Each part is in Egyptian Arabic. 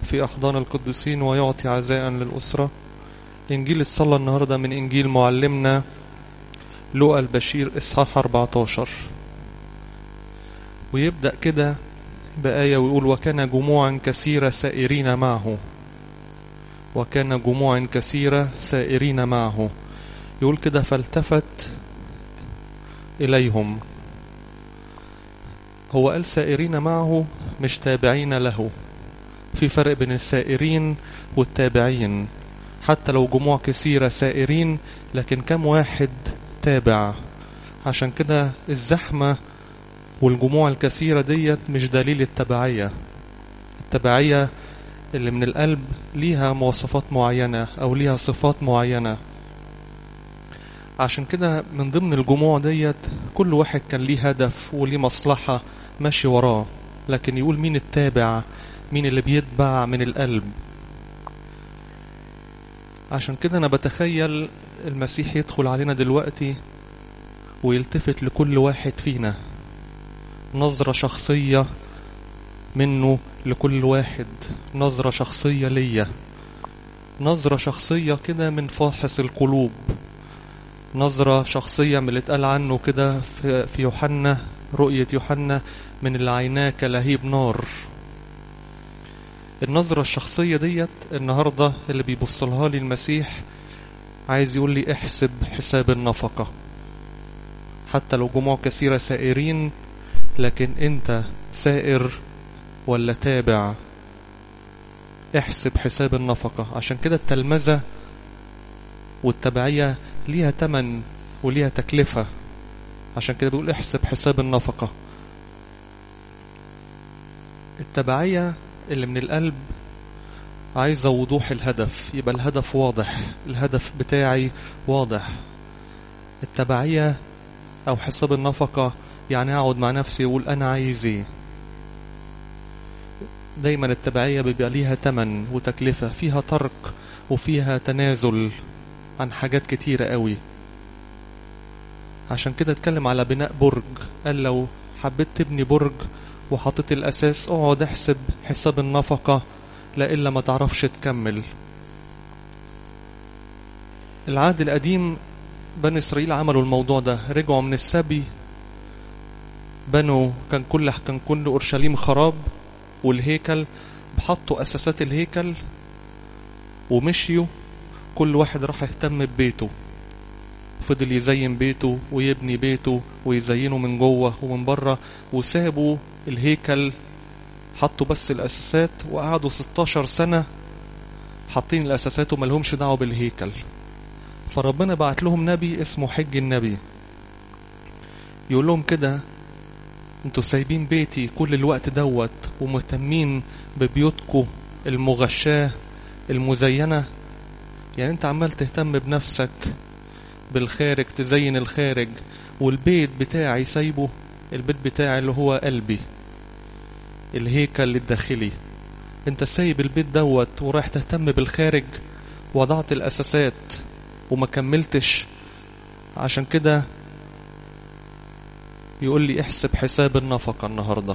في أحضان القديسين ويعطي عزاء للأسرة إنجيل الصلاة النهاردة من إنجيل معلمنا لوقا البشير إصحاح 14 ويبدأ كده بآية ويقول وكان جموعا كثيرة سائرين معه وكان جموع كثيرة سائرين معه يقول كده فالتفت إليهم هو قال سائرين معه مش تابعين له في فرق بين السائرين والتابعين حتى لو جموع كثيرة سائرين لكن كم واحد تابع عشان كده الزحمة والجموع الكثيرة ديت مش دليل التبعية التبعية اللي من القلب ليها مواصفات معينة أو ليها صفات معينة عشان كده من ضمن الجموع ديت كل واحد كان ليه هدف وليه مصلحة ماشي وراه لكن يقول مين التابع مين اللي بيتبع من القلب عشان كده أنا بتخيل المسيح يدخل علينا دلوقتي ويلتفت لكل واحد فينا نظرة شخصية منه لكل واحد نظرة شخصية ليا نظرة شخصية كده من فاحص القلوب نظرة شخصية من اللي اتقال عنه كده في يوحنا رؤية يوحنا من اللي عيناه كلهيب نار النظرة الشخصية ديت النهاردة اللي بيبصلها لي المسيح عايز يقول لي احسب حساب النفقة حتى لو جموع كثيرة سائرين لكن انت سائر ولا تابع احسب حساب النفقة عشان كده التلمذة والتبعية ليها تمن وليها تكلفة عشان كده بيقول احسب حساب النفقة التبعية اللي من القلب عايزة وضوح الهدف يبقى الهدف واضح الهدف بتاعي واضح التبعية أو حساب النفقة يعني أقعد مع نفسي وأقول أنا عايز إيه دايما التبعية بيبقى ليها تمن وتكلفة فيها ترك وفيها تنازل عن حاجات كتيرة قوي عشان كده اتكلم على بناء برج قال لو حبيت تبني برج وحطيت الأساس اقعد احسب حساب النفقة لإلا ما تعرفش تكمل العهد القديم بني إسرائيل عملوا الموضوع ده رجعوا من السبي بنوا كان كل كان كل أورشليم خراب والهيكل حطوا أساسات الهيكل ومشيوا كل واحد راح يهتم ببيته فضل يزين بيته ويبني بيته ويزينه من جوه ومن بره وسابوا الهيكل حطوا بس الأساسات وقعدوا 16 سنة حاطين الأساسات وملهمش دعوة بالهيكل فربنا بعت لهم نبي اسمه حج النبي يقول لهم كده انتوا سايبين بيتي كل الوقت دوت ومهتمين ببيوتكم المغشاة المزينة يعني انت عمال تهتم بنفسك بالخارج تزين الخارج والبيت بتاعي سايبه البيت بتاعي اللي هو قلبي الهيكل الداخلي انت سايب البيت دوت ورايح تهتم بالخارج وضعت الاساسات وما كملتش عشان كده يقول لي احسب حساب النفقة النهاردة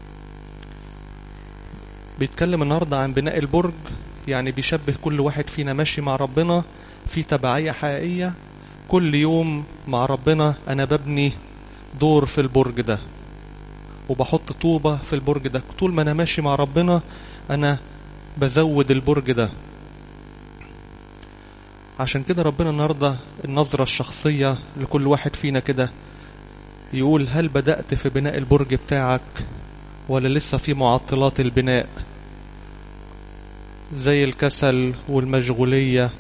بيتكلم النهاردة عن بناء البرج يعني بيشبه كل واحد فينا ماشي مع ربنا في تبعية حقيقية كل يوم مع ربنا أنا ببني دور في البرج ده وبحط طوبة في البرج ده طول ما أنا ماشي مع ربنا أنا بزود البرج ده عشان كده ربنا النهاردة النظرة الشخصية لكل واحد فينا كده يقول هل بدأت في بناء البرج بتاعك ولا لسه في معطلات البناء زي الكسل والمشغولية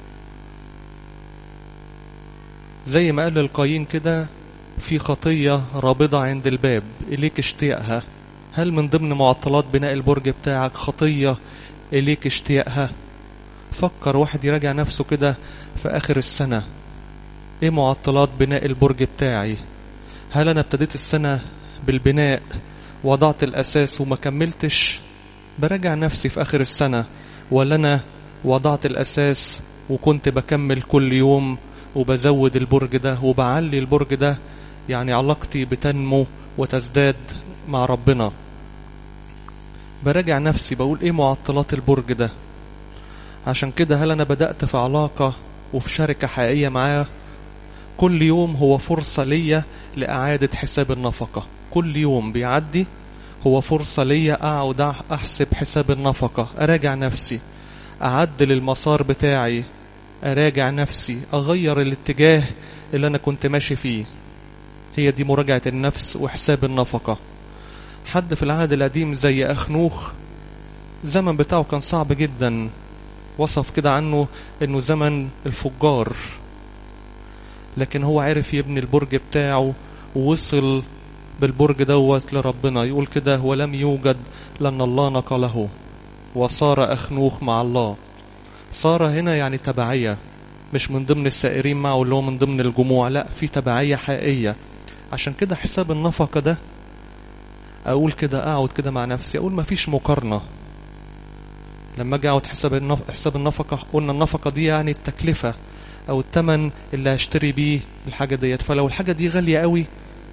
زي ما قال القايين كده في خطية رابضة عند الباب إليك اشتياقها هل من ضمن معطلات بناء البرج بتاعك خطية إليك اشتياقها فكر واحد يراجع نفسه كده في آخر السنة إيه معطلات بناء البرج بتاعي هل أنا ابتديت السنة بالبناء وضعت الأساس وما كملتش براجع نفسي في آخر السنة ولا أنا وضعت الأساس وكنت بكمل كل يوم وبزود البرج ده وبعلي البرج ده يعني علاقتي بتنمو وتزداد مع ربنا براجع نفسي بقول ايه معطلات البرج ده عشان كده هل انا بدأت في علاقة وفي شركة حقيقية معاه كل يوم هو فرصة ليا لإعادة حساب النفقة كل يوم بيعدي هو فرصة ليا أقعد أحسب حساب النفقة أراجع نفسي أعدل المسار بتاعي أراجع نفسي أغير الاتجاه اللي أنا كنت ماشي فيه هي دي مراجعة النفس وحساب النفقة حد في العهد القديم زي أخنوخ زمن بتاعه كان صعب جدا وصف كده عنه انه زمن الفجار لكن هو عرف يبني البرج بتاعه ووصل بالبرج دوت لربنا يقول كده ولم يوجد لأن الله نقله وصار أخنوخ مع الله صار هنا يعني تبعية مش من ضمن السائرين معه اللي هو من ضمن الجموع لا في تبعية حقيقية عشان كده حساب النفقة ده أقول كده أقعد كده مع نفسي أقول مفيش مقارنة لما اجي اقعد حساب النف... حساب النفقه قلنا النفقه دي يعني التكلفه او الثمن اللي هشتري بيه الحاجه ديت فلو الحاجه دي غاليه قوي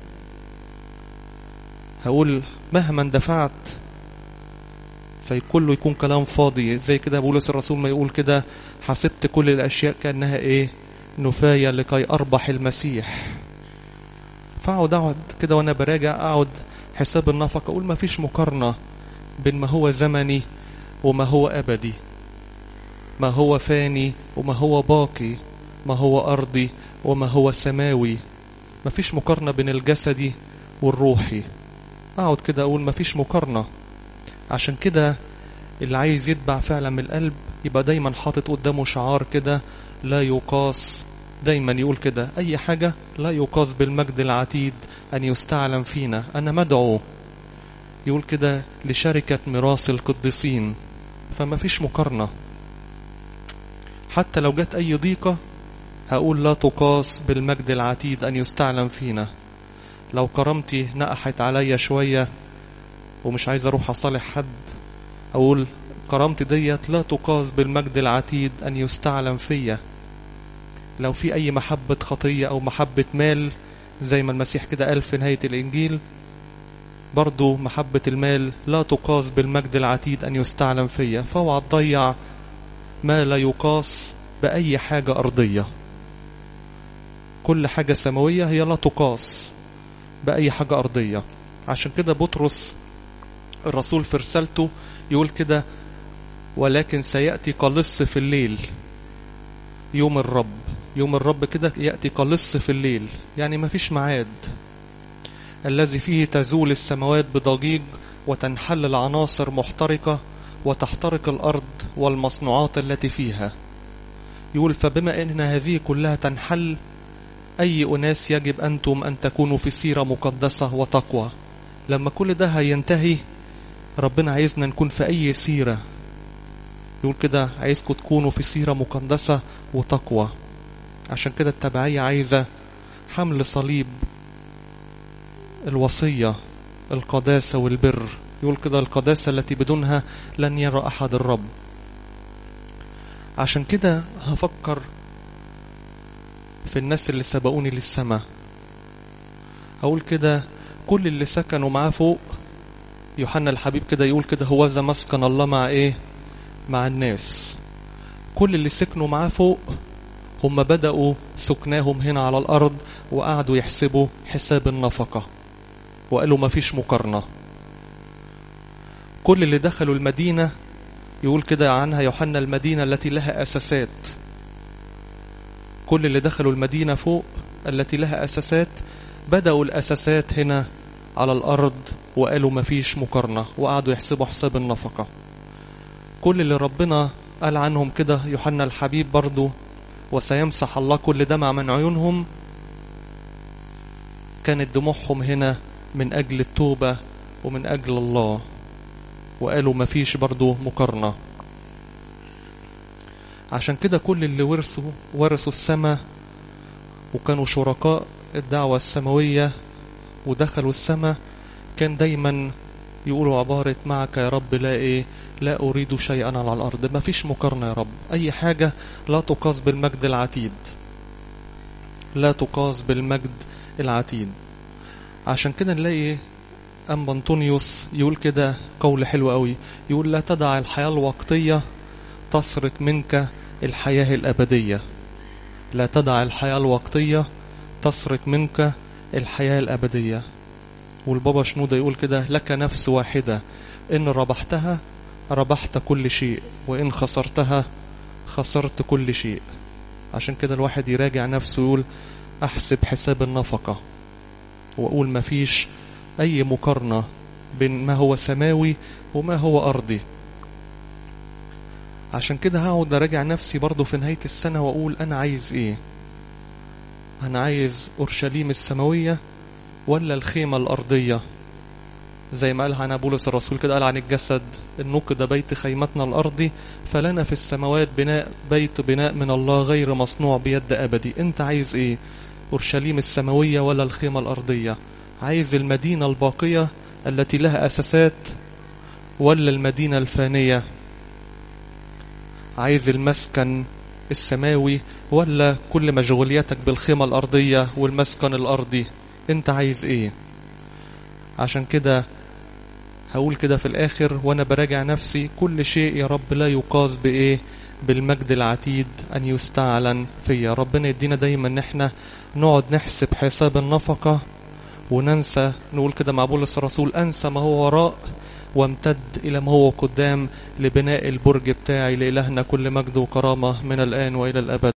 هقول مهما دفعت فكله يكون كلام فاضي زي كده بولس الرسول ما يقول كده حسبت كل الاشياء كانها ايه نفايه لكي اربح المسيح فاقعد اقعد كده وانا براجع اقعد حساب النفقه اقول ما فيش مقارنه بين ما هو زمني وما هو أبدي ما هو فاني وما هو باقي ما هو أرضي وما هو سماوي ما فيش مقارنة بين الجسدي والروحي أقعد كده أقول ما فيش مقارنة عشان كده اللي عايز يتبع فعلا من القلب يبقى دايما حاطط قدامه شعار كده لا يقاس دايما يقول كده أي حاجة لا يقاس بالمجد العتيد أن يستعلم فينا أنا مدعو يقول كده لشركة ميراث القديسين فما فيش مقارنة حتى لو جت أي ضيقة هقول لا تقاس بالمجد العتيد أن يستعلم فينا لو كرامتي نقحت عليا شوية ومش عايز أروح أصالح حد أقول كرامتي ديت لا تقاس بالمجد العتيد أن يستعلم فيا لو في أي محبة خطية أو محبة مال زي ما المسيح كده قال في نهاية الإنجيل برضو محبة المال لا تقاس بالمجد العتيد أن يستعلم فيا فاوعى تضيع ما لا يقاس بأي حاجة أرضية كل حاجة سماوية هي لا تقاس بأي حاجة أرضية عشان كده بطرس الرسول في رسالته يقول كده ولكن سيأتي قلص في الليل يوم الرب يوم الرب كده يأتي قلص في الليل يعني ما فيش معاد الذي فيه تزول السماوات بضجيج وتنحل العناصر محترقة وتحترق الأرض والمصنوعات التي فيها يقول فبما أن هذه كلها تنحل أي أناس يجب أنتم أن تكونوا في سيرة مقدسة وتقوى لما كل ده هينتهي ربنا عايزنا نكون في أي سيرة يقول كده عايزكم تكونوا في سيرة مقدسة وتقوى عشان كده التبعية عايزة حمل صليب الوصية القداسة والبر يقول كده القداسة التي بدونها لن يرى أحد الرب عشان كده هفكر في الناس اللي سبقوني للسماء أقول كده كل اللي سكنوا معاه فوق يوحنا الحبيب كده يقول كده هو ذا مسكن الله مع ايه مع الناس كل اللي سكنوا معاه فوق هم بدأوا سكناهم هنا على الأرض وقعدوا يحسبوا حساب النفقة وقالوا ما فيش مقارنة كل اللي دخلوا المدينة يقول كده عنها يوحنا المدينة التي لها أساسات كل اللي دخلوا المدينة فوق التي لها أساسات بدأوا الأساسات هنا على الأرض وقالوا ما فيش مقارنة وقعدوا يحسبوا حساب النفقة كل اللي ربنا قال عنهم كده يوحنا الحبيب برضو وسيمسح الله كل دمع من عيونهم كانت دموعهم هنا من أجل التوبة ومن أجل الله وقالوا ما فيش برضو مقارنة عشان كده كل اللي ورثوا ورثوا السماء وكانوا شركاء الدعوة السماوية ودخلوا السماء كان دايما يقولوا عبارة معك يا رب لا ايه لا أريد شيئا على الأرض ما فيش مقارنة يا رب أي حاجة لا تقاس بالمجد العتيد لا تقاس بالمجد العتيد عشان كده نلاقي أما أنطونيوس يقول كده قول حلو قوي يقول لا تدع الحياة الوقتية تسرق منك الحياة الأبدية لا تدع الحياة الوقتية تسرق منك الحياة الأبدية والبابا شنودة يقول كده لك نفس واحدة إن ربحتها ربحت كل شيء وإن خسرتها خسرت كل شيء عشان كده الواحد يراجع نفسه يقول أحسب حساب النفقة وأقول مفيش أي مقارنة بين ما هو سماوي وما هو أرضي عشان كده هقعد أراجع نفسي برضو في نهاية السنة وأقول أنا عايز إيه أنا عايز أورشليم السماوية ولا الخيمة الأرضية زي ما قالها عن بولس الرسول كده قال عن الجسد النقد بيت خيمتنا الأرضي فلنا في السماوات بناء بيت بناء من الله غير مصنوع بيد أبدي أنت عايز إيه أورشليم السماوية ولا الخيمة الأرضية عايز المدينة الباقية التي لها أساسات ولا المدينة الفانية عايز المسكن السماوي ولا كل مشغولياتك بالخيمة الأرضية والمسكن الأرضي أنت عايز إيه عشان كده هقول كده في الآخر وأنا براجع نفسي كل شيء يا رب لا يقاس بإيه بالمجد العتيد أن يستعلن فيا ربنا يدينا دايما إن احنا نقعد نحسب حساب النفقة وننسى نقول كده مع بولس الرسول أنسى ما هو وراء وامتد إلى ما هو قدام لبناء البرج بتاعي لإلهنا كل مجد وكرامة من الآن وإلى الأبد